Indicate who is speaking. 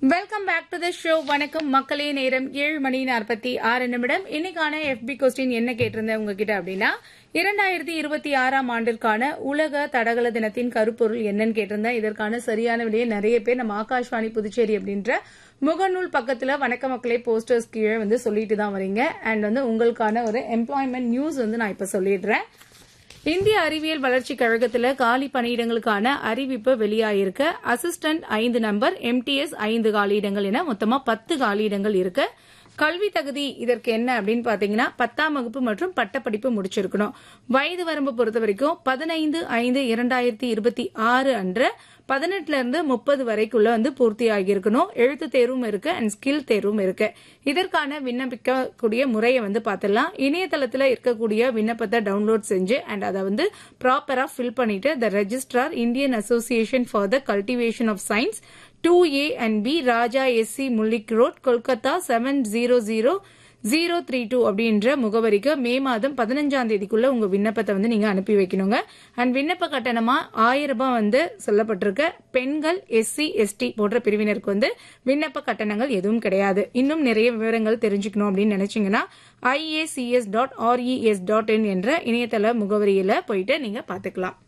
Speaker 1: welcome back to the show வணக்கம் மக்களே நேரம் ஏழு மணி நாற்பத்தி ஆறு நிமிடம் இன்னைக்கான எஃபி கொஸ்டின் என்ன கேட்டிருந்தேன் உங்ககிட்ட அப்படின்னா இரண்டாயிரத்தி இருபத்தி ஆறாம் ஆண்டிற்கான உலக தடகள தினத்தின் கருப்பொருள் என்னன்னு கேட்டிருந்தேன் இதற்கான சரியான விடையை நிறைய பேர் நம்ம ஆகாஷ்வாணி புதுச்சேரி அப்படின்ற முகநூல் பக்கத்துல வணக்க மக்களே போஸ்டர்ஸ் கீழே வந்து சொல்லிட்டு தான் வரீங்க அண்ட் வந்து உங்களுக்கான ஒரு எம்ப்ளாய்மெண்ட் நியூஸ் வந்து நான் இப்ப சொல்லிடுறேன் இந்திய அறிவியல் வளர்ச்சி கழகத்துல காலி பணியிடங்களுக்கான அறிவிப்பு வெளியாயிருக்கு அசிஸ்டன்ட் ஐந்து நம்பர் எம்டிஎஸ் ஐந்து காலியிடங்கள் என மொத்தமா பத்து காலியிடங்கள் இருக்கு கல்வி தகுதி இதற்கு என்ன அப்படின்னு பாத்தீங்கன்னா பத்தாம் வகுப்பு மற்றும் பட்டப்படிப்பு முடிச்சிருக்கணும் வயது வரம்பு பொறுத்த வரைக்கும் பதினைந்து ஐந்து இரண்டாயிரத்தி இருபத்தி ஆறு அன்று பதினெட்டுல இருந்து முப்பது வரைக்குள்ள வந்து பூர்த்தி ஆகியிருக்கணும் எழுத்து தேர்வும் இருக்கு அண்ட் ஸ்கில் தேர்வும் இருக்கு இதற்கான விண்ணப்பிக்கக்கூடிய முறையை வந்து பார்த்துடலாம் இணையதளத்துல இருக்கக்கூடிய விண்ணப்பத்தை டவுன்லோட் செஞ்சு அண்ட் அதை வந்து ப்ராப்பரா ஃபில் பண்ணிட்டு the registrar Indian association for the cultivation of science two A and B Raja SC Mullick road Kolkata seven zero zero zero three two அப்படின்ற முகவரிக்கு மே மாதம் பதினஞ்சாம் தேதிக்குள்ள உங்க விண்ணப்பத்தை வந்து நீங்க அனுப்பி வைக்கணுங்க அண்ட் விண்ணப்ப கட்டணமா ஆயிரம் ரூபாய் வந்து சொல்லப்பட்டிருக்க பெண்கள் எஸ்சி எஸ்டி போன்ற பிரிவினருக்கு வந்து விண்ணப்ப கட்டணங்கள் எதுவும் கிடையாது இன்னும் நிறைய விவரங்கள் தெரிஞ்சுக்கணும் அப்படின்னு நினைச்சீங்கன்னா IACS dot RES dot in என்ற இணையதள முகவரியில போயிட்டு நீங்க பாத்துக்கலாம்